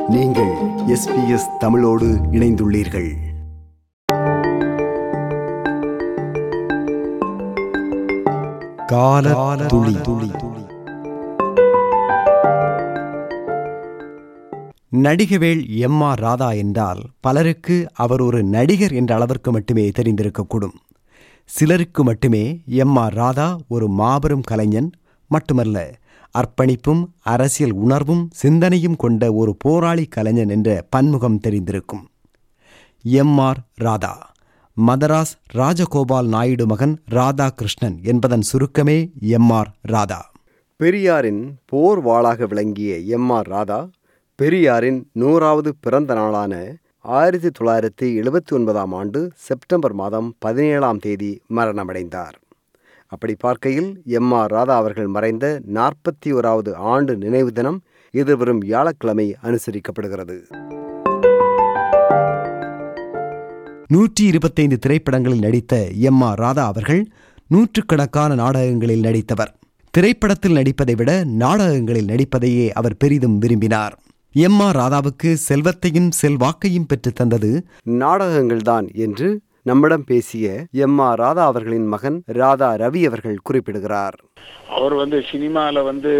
நீங்கள் எஸ்பிஎஸ் தமிழோடு இணைந்துள்ளீர்கள் கால துளி துளி நடிகவேள் எம் ஆர் ராதா என்றால் பலருக்கு அவர் ஒரு நடிகர் என்ற அளவிற்கு மட்டுமே தெரிந்திருக்கக்கூடும் சிலருக்கு மட்டுமே எம் ஆர் ராதா ஒரு மாபெரும் கலைஞன் மட்டுமல்ல அர்ப்பணிப்பும் அரசியல் உணர்வும் சிந்தனையும் கொண்ட ஒரு போராளி கலைஞன் என்ற பன்முகம் தெரிந்திருக்கும் எம் ஆர் ராதா மதராஸ் ராஜகோபால் நாயுடு மகன் ராதா கிருஷ்ணன் என்பதன் சுருக்கமே எம் ஆர் ராதா பெரியாரின் போர் வாளாக விளங்கிய எம் ஆர் ராதா பெரியாரின் நூறாவது பிறந்த நாளான ஆயிரத்தி தொள்ளாயிரத்தி எழுபத்தி ஒன்பதாம் ஆண்டு செப்டம்பர் மாதம் பதினேழாம் தேதி மரணமடைந்தார் அப்படி பார்க்கையில் எம் ஆர் ராதா அவர்கள் மறைந்த நாற்பத்தி ஓராவது ஆண்டு நினைவு தினம் எதிர்வரும் வியாழக்கிழமை அனுசரிக்கப்படுகிறது நூற்றி இருபத்தைந்து திரைப்படங்களில் நடித்த எம் ஆர் ராதா அவர்கள் நூற்றுக்கணக்கான நாடகங்களில் நடித்தவர் திரைப்படத்தில் நடிப்பதை விட நாடகங்களில் நடிப்பதையே அவர் பெரிதும் விரும்பினார் எம் ஆர் ராதாவுக்கு செல்வத்தையும் செல்வாக்கையும் பெற்று தந்தது நாடகங்கள்தான் என்று நம்மிடம் பேசிய எம் ஆர் ராதா அவர்களின் மகன் ராதா ரவி அவர்கள் குறிப்பிடுகிறார் அவர் வந்து சினிமாவில் வந்து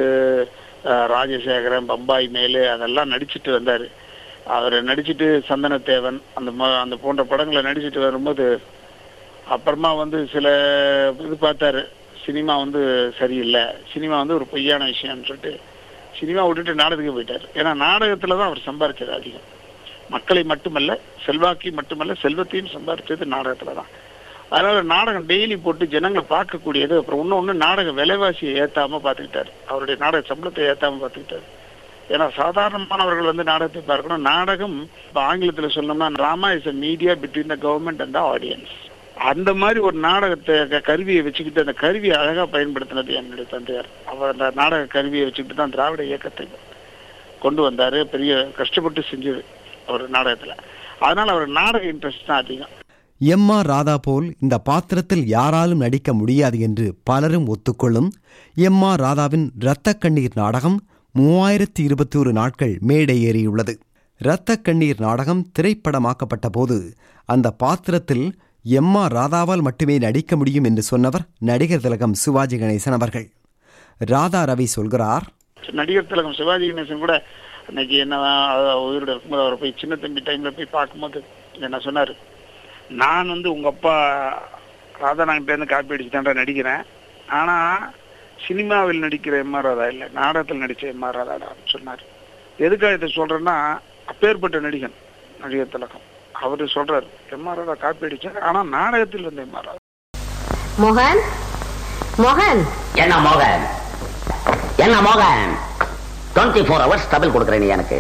அஹ், ராஜசேகரன் பம்பாய் மேலு அதெல்லாம் நடிச்சிட்டு வந்தார் அவர் நடிச்சிட்டு சந்தனத்தேவன் அந்த ம- அந்த போன்ற படங்களை நடிச்சிட்டு வரும்போது அப்புறமா வந்து சில இது பார்த்தாரு சினிமா வந்து சரியில்லை சினிமா வந்து ஒரு பொய்யான விஷயம்னு சொல்லிட்டு சினிமா விட்டுட்டு நாடகத்துக்கு போயிட்டார் ஏன்னா நாடகத்தில் தான் அவர் சம்பாரிச்சது அதிகம் மக்களை மட்டுமல்ல செல்வாக்கி மட்டுமல்ல செல்வத்தையும் சம்பாரிச்சது நாடகத்தில் தான் அதனால நாடகம் டெய்லி போட்டு ஜனங்களை பார்க்கக்கூடியது அப்புறம் இன்னொன்று நாடக விலைவாசியை ஏத்தாம பார்த்துக்கிட்டாரு அவருடைய நாடக சம்பளத்தை ஏத்தாம பார்த்துக்கிட்டாரு ஏன்னா சாதாரணமானவர்கள் வந்து நாடகத்தை பார்க்கணும் நாடகம் இப்போ ஆங்கிலத்தில் சொன்னோம்னா drama is a media between the government and the audience அந்த மாதிரி ஒரு நாடகத்தை க- கருவியை வச்சுக்கிட்டு அந்த கருவியை அழகா பயன்படுத்தினது என்னுடைய தந்தையார் அவர் அந்த நாடக கருவியை வச்சுக்கிட்டு தான் திராவிட இயக்கத்தை கொண்டு வந்தாரு பெரிய கஷ்டப்பட்டு செஞ்சது அவர் நாடகத்துல அதனால அவர் நாடக இன்ட்ரெஸ்ட் தான் அதிகம் எம் ஆர் ராதா போல் இந்த பாத்திரத்தில் யாராலும் நடிக்க முடியாது என்று பலரும் ஒத்துக்கொள்ளும் எம் ஆர் ராதாவின் இரத்த கண்ணீர் நாடகம் மூவாயிரத்தி இருபத்தி ஒரு நாட்கள் மேடை ஏறியுள்ளது இரத்த கண்ணீர் நாடகம் திரைப்படமாக்கப்பட்ட போது அந்த பாத்திரத்தில் எம் ஆர் ராதாவால் மட்டுமே நடிக்க முடியும் என்று சொன்னவர் நடிகர் திலகம் சிவாஜி கணேசன் அவர்கள் ராதா ரவி சொல்கிறார் நடிகர் திலகம் சிவாஜி கணேசன் கூட அன்னைக்கு என்ன அஹ், உயிரோட இருக்கும்போது அவரை போய் சின்ன தம்பி டைம்ல போய் பார்க்கும்போது என்ன சொன்னாரு நான் வந்து உங்க அப்பா ராதாநாயகிட்ட இருந்து காப்பி அடிச்சு நடிக்கிறேன் ஆனா சினிமாவில் நடிக்கிற எம் ஆர் ராதா இல்லை நாடகத்தில் நடிச்ச எம் ஆர் ராதாடான்னு சொன்னார் எதுக்காக இதை சொல்றேன்னா அப்பேற்பட்ட நடிகன் நடிகர் திலகம் அவரு சொல்றாரு எம் ஆர் ராதா காப்பி அடிச்சார் ஆனா நாடகத்தில் வந்த எம் ஆர் ராதா மோகன் மோகன் என்ன மோகன் என்ன மோகன் டுவெண்ட்டி ஃபோர் ஹவர்ஸ் டபுள் கொடுக்குறேன் நீ எனக்கு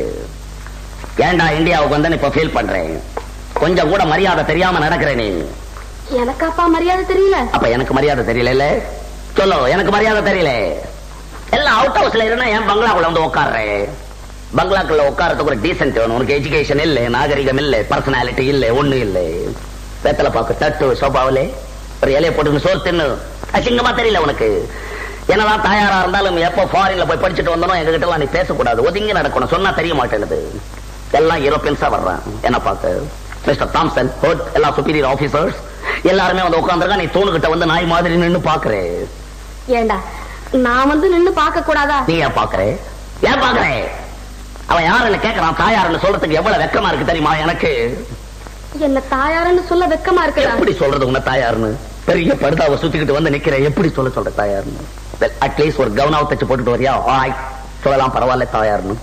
ஏன்டா இந்தியாவுக்கு வந்து இப்ப ஃபீல் பண்றேன் கொஞ்சம் கூட மரியாதை தெரியாம நடக்கிற நீ எனக்கு அப்பா மரியாதை தெரியல அப்ப எனக்கு மரியாதை தெரியல சொல்லு எனக்கு மரியாதை தெரியல எல்லாம் அவுட் ஹவுஸ்ல இருந்தா என் பங்களாக்குள்ள வந்து உட்கார்றேன் பங்களாக்குள்ள உட்காரத்துக்கு ஒரு டீசென்ட் வேணும் உனக்கு எஜுகேஷன் இல்ல நாகரிகம் இல்ல பர்சனாலிட்டி இல்ல ஒண்ணு இல்ல வெத்தலை பாக்கு தட்டு சோபாவிலே ஒரு இலையை போட்டு சோறு தின்னு அசிங்கமா தெரியல உனக்கு என்னதான் தாயாரா இருந்தாலும் எப்போ ஃபாரின்ல போய் படிச்சுட்டு வந்தனோ எங்க கிட்ட எல்லாம் நீ பேசக்கூடாது ஒதுங்கி நடக்கணும் சொன்னா தெரிய மாட்டேங்குது எல்லாம் யூரோப்பியன்ஸா வர்றான் என்ன பார்க்க மிஸ்டர் தாம்சன் ஹோட் எல்லா சுப்பீரியர் ஆபீசர்ஸ் எல்லாருமே வந்து உட்காந்துருக்கா நீ தூணுகிட்ட வந்து நாய் மாதிரி நின்னு பாக்குறே ஏண்டா நான் வந்து நின்னு பார்க்க கூடாதா நீ ஏன் பாக்குறே ஏன் பாக்குறே அவன் யாருன்னு கேக்குறான் தாயாருன்னு சொல்றதுக்கு எவ்வளவு வெக்கமா இருக்கு தெரியுமா எனக்கு என்ன தாயாருன்னு சொல்ல வெக்கமா இருக்குடா எப்படி சொல்றது உன்னை தாயாருன்னு பெரிய படுதாவை சுத்திக்கிட்டு வந்து நிக்கிறேன் எப்படி சொல்ல சொல்ற தாயாருன்னு அட்லீஸ்ட் ஒரு கவனாவை தச்சு போட்டுட்டு வரியா ஆய் சொல்லலாம் பரவாயில்ல தாயாருன்னு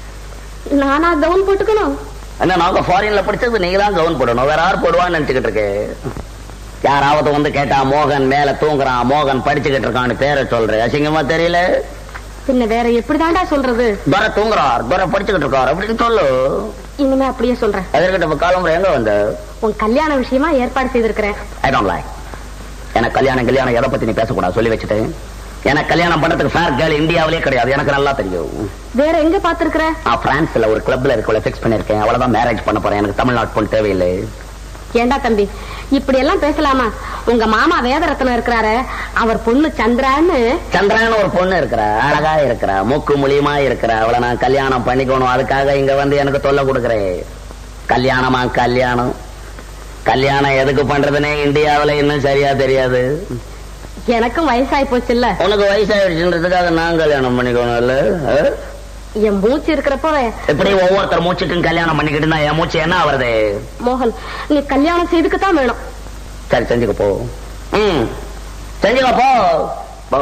நானா கவுன் போட்டுக்கணும் என்ன நாங்க ஃபாரின்ல படிச்சது நீங்க தான் கவுன் போடணும் வேற யார் போடுவான்னு நினைச்சுக்கிட்டு இருக்கு யாராவது வந்து கேட்டா மோகன் மேல தூங்குறான் மோகன் படிச்சுக்கிட்டு இருக்கான்னு பேரை சொல்ற அசிங்கமா தெரியல பின்ன வேற எப்படிதான்டா சொல்றது துரை தூங்குறார் துரை படிச்சுக்கிட்டு இருக்கார் அப்படின்னு சொல்லு இனிமே அப்படியே சொல்றேன் எதிர்கிட்ட இப்ப காலம்புற எங்க வந்த உன் கல்யாண விஷயமா ஏற்பாடு செய்திருக்கிறேன் ஐ டோன்ட் லைக் எனக்கு கல்யாணம் கல்யாணம் எதை பத்தி நீ பேசக்கூடாது சொல்லி வச்சுட்டேன் எனக்கு கல்யாணம் பண்றதுக்கு ஃபேர் கேர்ள் இந்தியாவிலே கிடையாது எனக்கு நல்லா தெரியும் வேற எங்க பாத்துருக்கிற நான் பிரான்ஸ்ல ஒரு கிளப்ல இருக்கவளை ஃபிக்ஸ் பண்ணிருக்கேன் அவ்வளவுதான் மேரேஜ் பண்ண போறேன் எனக்கு தமிழ்நாட்டு பொண்ணு தேவையில்லை ஏண்டா தம்பி இப்படி எல்லாம் பேசலாமா உங்க மாமா வேதரத்னம் இருக்கிறாரு அவர் பொண்ணு சந்திரான்னு சந்திரான்னு ஒரு பொண்ணு இருக்கிறா அழகா இருக்கிறா மூக்கு முழியுமா இருக்கிறா அவளை நான் கல்யாணம் பண்ணிக்கணும் அதுக்காக இங்க வந்து எனக்கு தொல்லை கொடுக்குறேன் கல்யாணமா கல்யாணம் கல்யாணம் எதுக்கு பண்றதுன்னே இந்தியாவுல இன்னும் சரியா தெரியாது எனக்கும் வயசாய் போச்சுல்ல உனக்கு வயசாயிடுச்சுன்றதுக்காக நான் கல்யாணம் பண்ணிக்கணும் இல்ல என் மூச்சு இருக்கிறப்பவே எப்படி ஒவ்வொருத்தர் மூச்சுக்கும் கல்யாணம் பண்ணிக்கிட்டு இருந்தா என் மூச்சு என்ன ஆவறது மோகன் நீ கல்யாணம் செய்துக்குத்தான் வேணும் சரி செஞ்சுக்க போ ம் செஞ்சுக்க போ போ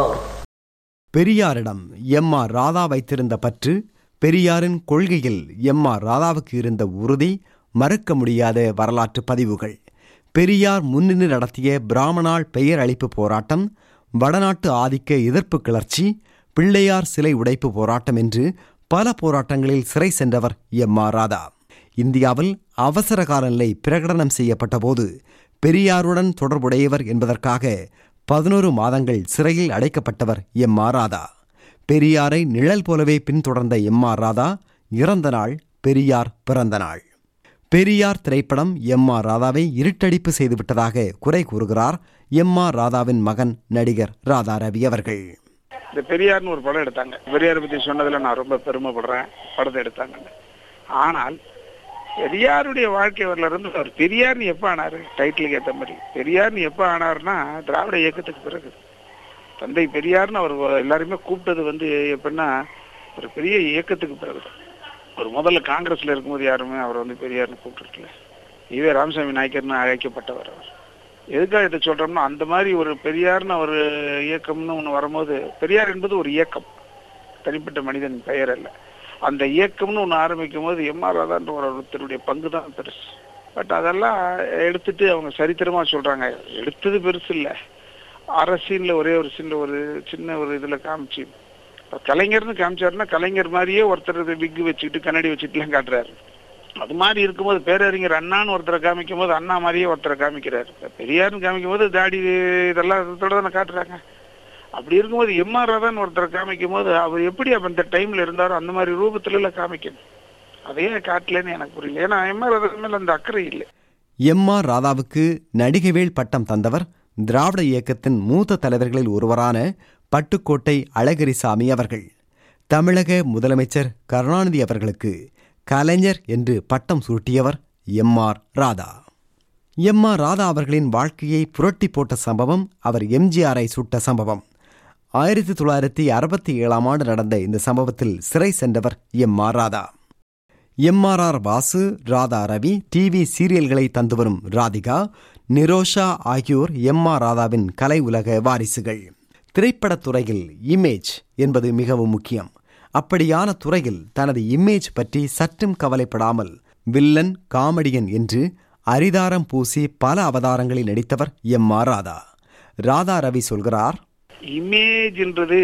பெரியாரிடம் எம் ஆர் ராதா வைத்திருந்த பற்று பெரியாரின் கொள்கையில் எம் ஆர் ராதாவுக்கு இருந்த உறுதி மறுக்க முடியாத வரலாற்று பதிவுகள் பெரியார் முன்னின்று நடத்திய பிராமணால் பெயர் அளிப்பு போராட்டம் வடநாட்டு ஆதிக்க எதிர்ப்பு கிளர்ச்சி பிள்ளையார் சிலை உடைப்பு போராட்டம் என்று பல போராட்டங்களில் சிறை சென்றவர் எம் ஆர் ராதா இந்தியாவில் அவசர கால நிலை பிரகடனம் செய்யப்பட்ட போது பெரியாருடன் தொடர்புடையவர் என்பதற்காக பதினோரு மாதங்கள் சிறையில் அடைக்கப்பட்டவர் எம் ஆர் ராதா பெரியாரை நிழல் போலவே பின்தொடர்ந்த எம் ஆர் ராதா இறந்த நாள் பெரியார் பிறந்த நாள் பெரியார் திரைப்படம் எம் ஆர் ராதாவை இருட்டடிப்பு செய்துவிட்டதாக குறை கூறுகிறார் எம் ஆர் ராதாவின் மகன் நடிகர் ராதா ரவி அவர்கள் இந்த பெரியார்னு ஒரு படம் எடுத்தாங்க பெரியாரை பத்தி சொன்னதுல நான் ரொம்ப பெருமைப்படுறேன் படத்தை எடுத்தாங்க ஆனால் பெரியாருடைய வாழ்க்கை வரல இருந்து அவர் பெரியார்னு எப்ப ஆனாரு டைட்டிலுக்கு ஏத்த மாதிரி பெரியார்னு எப்ப ஆனாருன்னா திராவிட இயக்கத்துக்கு பிறகு தந்தை பெரியார்னு அவர் எல்லாருமே கூப்பிட்டது வந்து எப்படின்னா ஒரு பெரிய இயக்கத்துக்கு பிறகு ஒரு முதல்ல காங்கிரஸ்ல இருக்கும்போது யாருமே அவர் வந்து பெரியார்னு கூப்பிட்டுருக்கல ஈவே ராமசாமி நாயக்கர்னு அழைக்கப்பட்டவர் அவர் எதுக்காக இதை சொல்றோம்னா அந்த மாதிரி ஒரு பெரியார்னு ஒரு இயக்கம்னு ஒண்ணு வரும்போது பெரியார் என்பது ஒரு இயக்கம் தனிப்பட்ட மனிதன் பெயர் அல்ல அந்த இயக்கம்னு ஒண்ணு ஆரம்பிக்கும் போது எம்ஆர் ராதான்ற ஒரு ஒருத்தருடைய பங்கு தான் பெருசு பட் அதெல்லாம் எடுத்துட்டு அவங்க சரித்திரமா சொல்றாங்க எடுத்தது பெருசு இல்ல அரசியல்ல ஒரே ஒரு சின்ன ஒரு சின்ன ஒரு இதுல காமிச்சு இப்ப கலைஞர்னு காமிச்சாருன்னா கலைஞர் மாதிரியே ஒருத்தர் விக்கு வச்சுக்கிட்டு கண்ணாடி வச்சுட்டுலாம் காட்டுறாரு அது மாதிரி இருக்கும்போது பேரறிஞர் அண்ணான்னு ஒருத்தரை காமிக்கும் போது அண்ணா மாதிரியே ஒருத்தரை காமிக்கிறாரு இப்ப பெரியார்னு காமிக்கும் போது தாடி இதெல்லாம் இதோட தானே காட்டுறாங்க அப்படி இருக்கும்போது எம்ஆர் ராதான் ஒருத்தரை காமிக்கும் போது அவர் எப்படி அப்ப அந்த டைம்ல இருந்தாரோ அந்த மாதிரி ரூபத்துல எல்லாம் காமிக்கணும் அதையே காட்டலன்னு எனக்கு புரியல ஏன்னா எம்ஆர் ராதன் மேல அந்த அக்கறை இல்லை எம் ஆர் ராதாவுக்கு நடிகவேள் பட்டம் தந்தவர் திராவிட இயக்கத்தின் மூத்த தலைவர்களில் ஒருவரான பட்டுக்கோட்டை அழகிரிசாமி அவர்கள் தமிழக முதலமைச்சர் கருணாநிதி அவர்களுக்கு கலைஞர் என்று பட்டம் சூட்டியவர் M R Radha M R Radha அவர்களின் வாழ்க்கையை புரட்டி போட்ட சம்பவம் அவர் எம்ஜிஆரை சுட்ட சம்பவம் ஆயிரத்தி தொள்ளாயிரத்தி அறுபத்தி ஏழாம் ஆண்டு நடந்த இந்த சம்பவத்தில் சிறை சென்றவர் M R Radha M R R Vasu Radha Ravi TV சீரியல்களை தந்து வரும் ராதிகா நிரோஷா ஆகியோர் எம்ஆர் ராதாவின் கலை உலக வாரிசுகள் திரைப்படத் துறையில் இமேஜ் என்பது மிகவும் முக்கியம் அப்படியான துறையில் தனது இமேஜ் பற்றி சற்றும் கவலைப்படாமல் வில்லன் காமெடியன் என்று அரிதாரம் பூசி பல அவதாரங்களில் நடித்தவர் எம் ஆர் ராதா ராதா ரவி சொல்கிறார் இமேஜ்ன்றது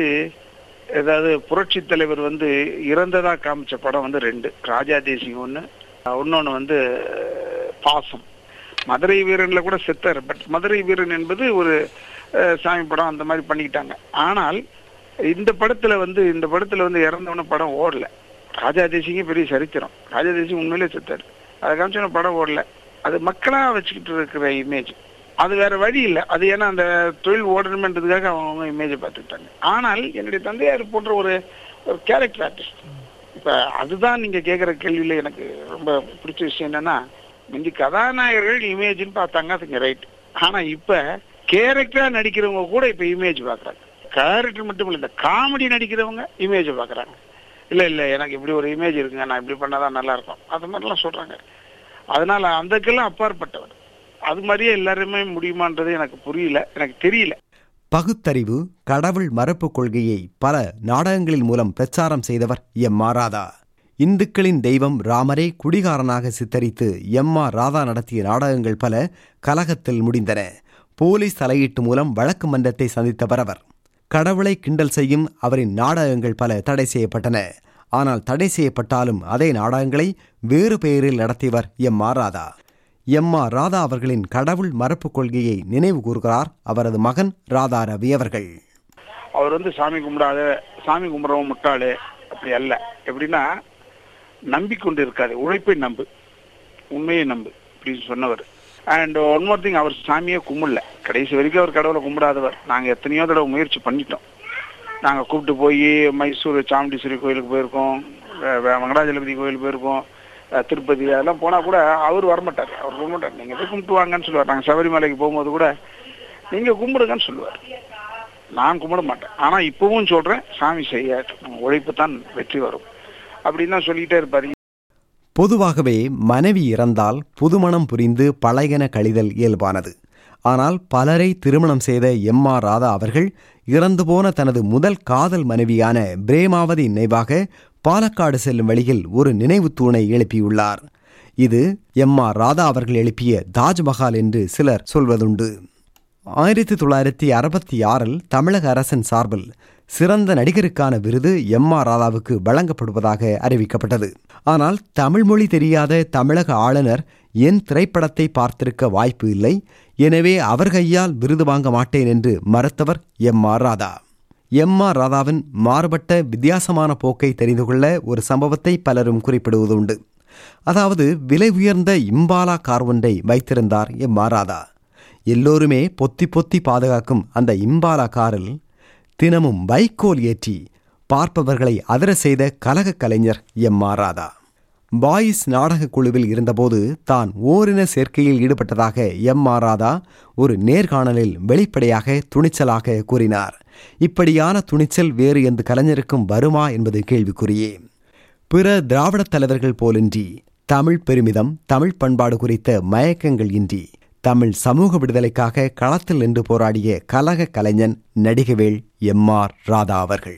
ஏதாவது புரட்சி தலைவர் வந்து இறந்ததா காமிச்ச படம் வந்து ரெண்டு ராஜா தேசிங் ஒண்ணு இன்னொன்னு வந்து பாசம் மதுரை வீரன்ல கூட செத்தார் பட் மதுரை வீரன் என்பது ஒரு அஹ், சாமி படம் அந்த மாதிரி பண்ணிக்கிட்டாங்க ஆனால் இந்த படத்துல வந்து இந்த படத்துல வந்து இறந்தவன படம் ஓடல ராஜா தேசிங்கே பெரிய சரித்திரம் ராஜா தேசிங் உண்மையிலே செத்தார் அதை காமிச்சோன படம் ஓடல அது மக்களா வச்சுக்கிட்டு இருக்கிற இமேஜ் அது வேற வழி இல்லை அது ஏன்னா அந்த தொழில் ஓடணுமென்றதுக்காக அவங்க இமேஜை பார்த்துக்கிட்டாங்க ஆனால் என்னுடைய தந்தையார் போன்ற ஒரு ஒரு கேரக்டர் ஆர்டிஸ்ட் இப்ப அதுதான் நீங்க கேட்குற கேள்வியில எனக்கு ரொம்ப பிடிச்ச விஷயம் என்னன்னா முந்தி கதாநாயகர்கள் இமேஜ்னு பார்த்தாங்க அதுங்க ரைட் ஆனா இப்ப கேரக்டரா நடிக்கிறவங்க கூட இப்ப இமேஜ் பாக்குறாங்க கேரக்டர் மட்டும் இல்ல இந்த காமெடி நடிக்கிறவங்க இமேஜ் பாக்குறாங்க இல்ல இல்ல எனக்கு இப்படி ஒரு இமேஜ் இருக்குங்க நான் இப்படி பண்ணாதான் நல்லா இருக்கும் அது மாதிரிலாம் சொல்றாங்க அதனால அந்தக்கெல்லாம் அப்பாற்பட்டவர் அது மாதிரியே எல்லாருமே முடியுமான்றது எனக்கு புரியல எனக்கு தெரியல பகுத்தறிவு கடவுள் மறுப்பு கொள்கையை பல நாடகங்களின் மூலம் பிரச்சாரம் செய்தவர் எம் ஆர் ராதா இந்துக்களின் தெய்வம் ராமரை குடிகாரனாக சித்தரித்து எம் ஆர் ராதா நடத்திய நாடகங்கள் பல கலகத்தில் முடிந்தன போலீஸ் தலையீட்டு மூலம் வழக்கு மன்றத்தை சந்தித்தவர் அவர் கடவுளை கிண்டல் செய்யும் அவரின் நாடகங்கள் பல தடை செய்யப்பட்டன ஆனால் தடை செய்யப்பட்டாலும் அதே நாடகங்களை வேறு பெயரில் நடத்தியவர் M R Radha M R Radha அவர்களின் கடவுள் மறுப்பு கொள்கையை நினைவு கூறுகிறார் அவரது மகன் ராதா ரவி அவர்கள் அவர் வந்து சாமி கும்பிடாத சாமி கும்பிட்றவன் முட்டாளு அப்படி அல்ல எப்படின்னா நம்பிக்கொண்டு இருக்காது உழைப்பை நம்பு உண்மையை நம்பு அப்படின்னு சொன்னவர் அண்ட் ஒன் மோர் திங் அவர் சாமியே கும்பிடல கடைசி வரைக்கும் அவர் கடவுளை கும்பிடாதவர் நாங்கள் எத்தனையோ தடவை முயற்சி பண்ணிட்டோம் நாங்கள் கூப்பிட்டு போய் மைசூர் சாமுண்டீஸ்வரி கோயிலுக்கு போயிருக்கோம் வெ- வெ- வெங்கடாஜலபதி கோயிலுக்கு போயிருக்கோம் அஹ் திருப்பதி அதெல்லாம் போனால் கூட அவர் வரமாட்டார் அவர் வரமாட்டார் நீங்கள் போய் கும்பிட்டு வாங்கன்னு சொல்லுவார் நாங்கள் சபரிமலைக்கு போகும்போது கூட நீங்கள் கும்பிடுங்கன்னு சொல்லுவார் நான் கும்பிட மாட்டேன் ஆனால் இப்பவும் சொல்கிறேன் சாமி செய்ய உழைப்பு தான் வெற்றி வரும் அப்படின்னு தான் சொல்லிக்கிட்டே இருப்பார் பொதுவாகவே மனைவி இறந்தால் புதுமணம் புரிந்து பழையன கழிதல் இயல்பானது ஆனால் பலரை திருமணம் செய்த எம் ஆர் ராதா அவர்கள் இறந்து போன தனது முதல் காதல் மனைவியான பிரேமாவதி நினைவாக பாலக்காடு செல்லும் வழியில் ஒரு நினைவு தூணை எழுப்பியுள்ளார் இது எம் ஆர் ராதா அவர்கள் எழுப்பிய தாஜ்மஹால் என்று சிலர் சொல்வதுண்டு ஆயிரத்தி தொள்ளாயிரத்தி அறுபத்தி ஆறில் தமிழக அரசின் சார்பில் சிறந்த நடிகருக்கான விருது எம் ஆர் ராதாவுக்கு வழங்கப்படுவதாக அறிவிக்கப்பட்டது ஆனால் தமிழ் மொழி தெரியாத தமிழக ஆளுநர் என் திரைப்படத்தை பார்த்திருக்க வாய்ப்பு இல்லை எனவே அவர் கையால் விருது வாங்க மாட்டேன் என்று மறுத்தவர் M R Radha M R ராதாவின் மாறுபட்ட வித்தியாசமான போக்கை தெரிந்து கொள்ள ஒரு சம்பவத்தை பலரும் குறிப்பிடுவதுண்டு அதாவது விலை உயர்ந்த இம்பாலா கார் ஒன்றை வைத்திருந்தார் எம் ஆர் ராதா எல்லோருமே பொத்தி பொத்தி பாதுகாக்கும் அந்த இம்பாலா காரில் தினமும் வைக்கோல் ஏற்றி பார்ப்பவர்களை அதிர செய்த கலகக் கலைஞர் எம் ஆர் ராதா பாய்ஸ் நாடகக் குழுவில் இருந்தபோது தான் ஓரின சேர்க்கையில் ஈடுபட்டதாக எம் ஆர் ராதா ஒரு நேர்காணலில் வெளிப்படையாக துணிச்சலாக கூறினார் இப்படியான துணிச்சல் வேறு எந்த கலைஞருக்கும் வருமா என்பது கேள்விக்குறியே பிற திராவிடத் தலைவர்கள் போலின்றி தமிழ் பெருமிதம் தமிழ் பண்பாடு குறித்த மயக்கங்கள் இன்றி தமிழ் சமூக விடுதலைக்காக களத்தில் நின்று போராடிய கலக கலைஞன் நடிகவேள் எம் ஆர் ராதா அவர்கள்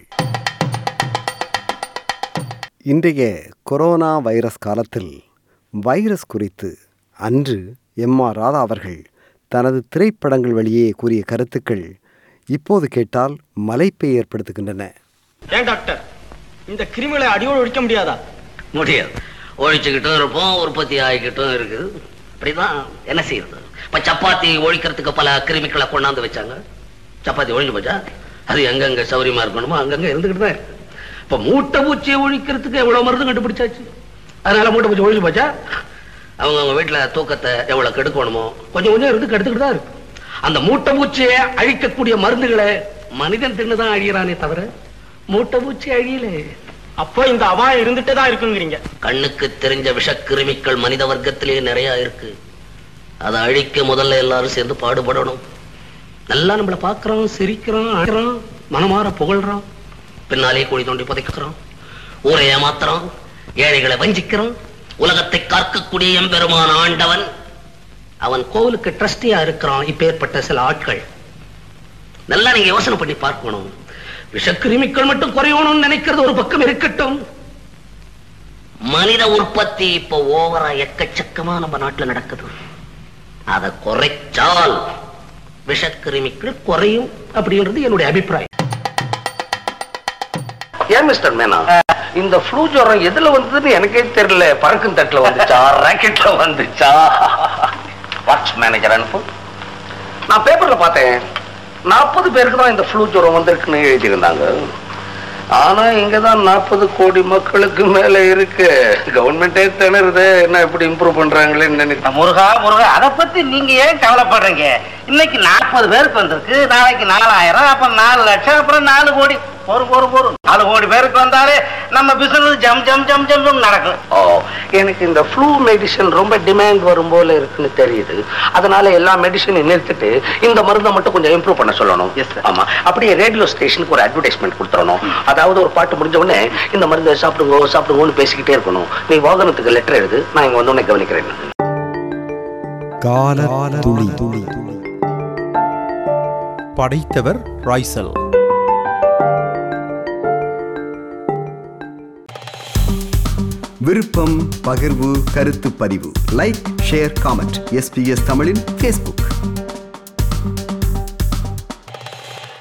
இன்றைய கொரோனா வைரஸ் காலத்தில் வைரஸ் குறித்து அன்று எம் ஆர் ராதா அவர்கள் தனது திரைப்படங்கள் வழியே கூறிய கருத்துக்கள் இப்போது கேட்டால் மலைப்பை ஏற்படுத்துகின்றன ஏன் டாக்டர் இந்த கிருமிகளை அடியோடு ஒழிக்க முடியாதா முடியாது ஒழிச்சுக்கிட்டும் இருப்போம் உற்பத்தி ஆகிக்கிட்டும் இருக்குது அப்படிதான் என்ன செய்யறது இப்ப சப்பாத்தி ஒழிக்கிறதுக்கு பல கிருமிகளை கொண்டாந்து வச்சாங்க சப்பாத்தி ஒழிஞ்சு போச்சா அது எங்கெங்க சௌரியமா இருக்கணுமோ அங்கங்க இருந்துகிட்டு தான் இருக்கு இப்ப மூட்டை பூச்சியை ஒழிக்கிறதுக்கு எவ்வளவு மருந்து கண்டுபிடிச்சாச்சு அதனால மூட்டை பூச்சி ஒழிஞ்சு போச்சா அவங்க அவங்க வீட்டுல தூக்கத்தை எவ்வளவு கெடுக்கணுமோ கொஞ்சம் கொஞ்சம் இருந்து கெடுத்துக்கிட்டு தான் இருக்கு அந்த மூட்டை பூச்சியை அழிக்கக்கூடிய மருந்துகளை மனிதன் தின்னுதான் அழியறானே தவிர மூட்டை பூச்சி அழியல அப்போ இந்த அபாயம் இருந்துட்டே தான் இருக்குங்கிறீங்க கண்ணுக்கு தெரிஞ்ச விஷக்கிருமிகள் மனித வர்க்கத்திலே நிறைய இருக்கு அதை அழிக்க முதல்ல எல்லாரும் சேர்ந்து பாடுபடணும் நல்லா நம்மள பாக்குறோம் சிரிக்கிறோம் அழறோம் மனமாற புகழ்றோம் பின்னாலே குழி தோண்டி புதைக்கிறோம் ஊரை ஏமாத்துறோம் ஏழைகளை வஞ்சிக்கிறோம் உலகத்தை காக்கக்கூடிய எம்பெருமான ஆண்டவன் அவன் கோவிலுக்கு ட்ரஸ்டியா இருக்கிறான் இப்பேற்பட்ட சில ஆட்கள் நல்லா நீங்க யோசனை பண்ணி பார்க்கணும் விஷக்கிருமிகள் மட்டும் குறையணும்னு நினைக்கிறது ஒரு பக்கம் இருக்கட்டும் மனித உற்பத்தி இப்ப ஓவரா எக்கச்சக்கமா நம்ம நாட்டுல நடக்குது அதை குறைச்சால் விஷக்கிருமிகள் குறையும் அப்படின்றது என்னுடைய அபிப்பிராயம் ஏன் மிஸ்டர் மேனா இந்த ஃப்ளூ ஜுரம் எதுல வந்ததுன்னு எனக்கே தெரியல பறக்கும் தட்டுல வந்துச்சா ராக்கெட்ல வந்துச்சா வாட்ச் மேனேஜர் அனுப்பு நான் பேப்பர்ல பார்த்தேன் நாற்பது பேருக்கு தான் இந்த ஃப்ளூ ஜுரம் வந்திருக்குன்னு எழுதியிருந்தாங்க ஆனா இங்கதான் நாற்பது கோடி மக்களுக்கு மேல இருக்கு கவர்மெண்டே திணறுது என்ன இப்படி இம்ப்ரூவ் பண்றாங்களேன்னு நினைக்கிறேன் முருகா முருகா அதை பத்தி நீங்க ஏன் கவலைப்படுறீங்க இன்னைக்கு நாற்பது பேருக்கு வந்திருக்கு நாளைக்கு நாலாயிரம் அப்புறம் நாலு லட்சம் அப்புறம் நாலு கோடி ஒரு ஒரு ஒரு நாலு கோடி பேருக்கு வந்தாலே நம்ம பிசினஸ் ஜம் ஜம் ஜம் ஜம் ஜம் நடக்கும் ஓ எனக்கு இந்த ஃப்ளூ மெடிசன் ரொம்ப டிமாண்ட் வரும் போல இருக்குன்னு தெரியுது அதனால எல்லா மெடிசனையும் நிறுத்திட்டு இந்த மருந்தை மட்டும் கொஞ்சம் இம்ப்ரூவ் பண்ண சொல்லணும் Yes, sir. ஆமா அப்படியே ரேடியோ ஸ்டேஷனுக்கு ஒரு அட்வர்டைஸ்மெண்ட் கொடுத்துறணும் அதாவது ஒரு பாட்டு முடிஞ்ச உடனே இந்த மருந்தை சாப்பிடுங்க சாப்பிடுங்கன்னு பேசிக்கிட்டே இருக்கணும் நீ வாகனத்துக்கு லெட்டர் எழுது நான் இங்க வந்தோடனே கவனிக்கிறேன் கால துளி துளி படைத்தவர் ராய்சல் விருப்பம் பகிர்வு கருத்து பதிவு லைக் ஷேர் காமெண்ட் எஸ்பிஎஸ் தமிழின் ஃபேஸ்புக்